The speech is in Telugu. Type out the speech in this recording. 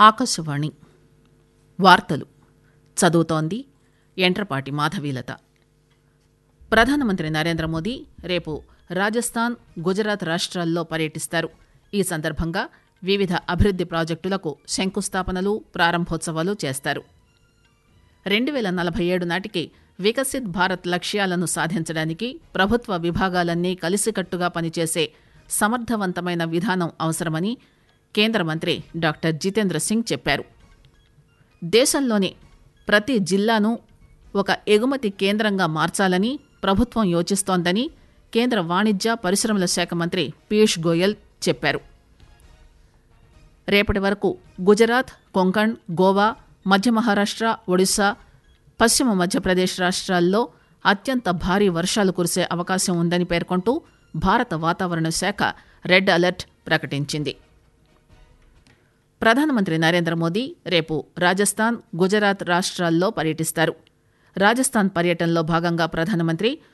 ఆకాశవాణి వార్తలు చదువుతోంది ఎంట్రపాటి మాధవీలత ప్రధానమంత్రి నరేంద్ర మోదీ రేపు రాజస్థాన్ గుజరాత్ రాష్ట్రాల్లో పర్యటిస్తారు ఈ సందర్భంగా వివిధ అభివృద్ది ప్రాజెక్టులకు శంకుస్థాపనలు ప్రారంభోత్సవాలు చేస్తారు రెండు వేల నలభై ఏడు నాటికి వికసిత్ భారత్ లక్ష్యాలను సాధించడానికి ప్రభుత్వ విభాగాలన్నీ కలిసికట్టుగా పనిచేసే సమర్థవంతమైన విధానం అవసరమని కేంద్ర మంత్రి డాక్టర్ జితేంద్ర సింగ్ చెప్పారు దేశంలోని ప్రతి జిల్లాను ఒక ఎగుమతి కేంద్రంగా మార్చాలని ప్రభుత్వం యోచిస్తోందని కేంద్ర వాణిజ్య పరిశ్రమల శాఖ మంత్రి పీయూష్ గోయల్ చెప్పారు రేపటి వరకు గుజరాత్ కొంకణ్ గోవా మధ్య మహారాష్ట్ర ఒడిశా పశ్చిమ మధ్యప్రదేశ్ రాష్ట్రాల్లో అత్యంత భారీ వర్షాలు కురిసే అవకాశం ఉందని పేర్కొంటూ భారత వాతావరణ శాఖ రెడ్ అలర్ట్ ప్రకటించింది ప్రధానమంత్రి నరేంద్ర మోదీ రేపు రాజస్థాన్ గుజరాత్ రాష్ట్రాల్లో పర్యటిస్తారు రాజస్థాన్ పర్యటనలో భాగంగా ప్రధానమంత్రి